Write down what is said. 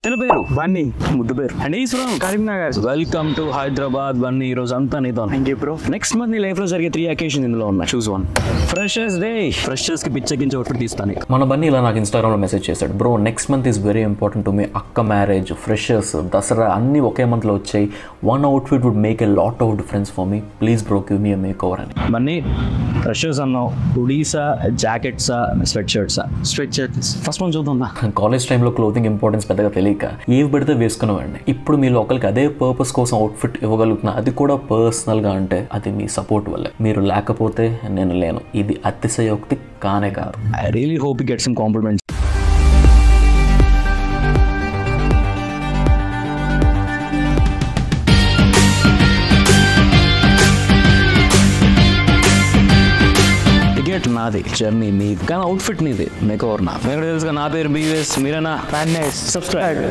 తన పేరు బన్నీ ముద్దు పేరు and is from Karimnagar welcome to Hyderabad one ఈ రోజు అంతా నీతో thank you bro next month నీ లైఫ్ లో జరిగే త్రీ అకేషన్ ఇందులో ఉన్నాయి choose one freshers day freshers కి పిచ్చెక్కించి ఒకటి తీస్తాను మన బన్నీ ఇలా నాకు ఇన్స్టాగ్రామ్లో మెసేజ్ చేశాడు bro next month is very important to me అక్క మ్యారేజ్ ఫ్రెషర్స్ దసరా అన్నీ ఒకే మంత్లో వచ్చాయి one outfit would make a lot of difference for me please bro give me makeover అని బన్నీ ఫ్రెషర్స్ అన్నావు హుడీసా జాకెట్సా స్వెట్ షర్ట్సా స్ట్రెచ్ ఫస్ట్ మనం చూద్దాం కాలేజ్ టైంలో క్లోతింగ్ ఇంపార్టెన్స్ పెద్దగా తెలియక ఏవి పెడితే వేసుకునేవాడిని ఇప్పుడు మీ లోకల్కి అదే పర్పస్ కోసం అవుట్ఫిట్ ఇవ్వగలుగుతున్నా అది కూడా పర్సనల్గా అంటే అది మీ సపోర్ట్ వల్లే మీరు లేకపోతే నేను లేను ఇది అతిశయోక్తి కానే కాదు I really hope get some compliments ticket నాది జర్నీ మీది కానీ అవుట్ఫిట్ నీది మేక్ ఓవర్ నా మీకు తెలుసుగా నా పేరు బీవీఎస్ మీరేనా ఫ్యాన్ సబ్స్క్రైబ్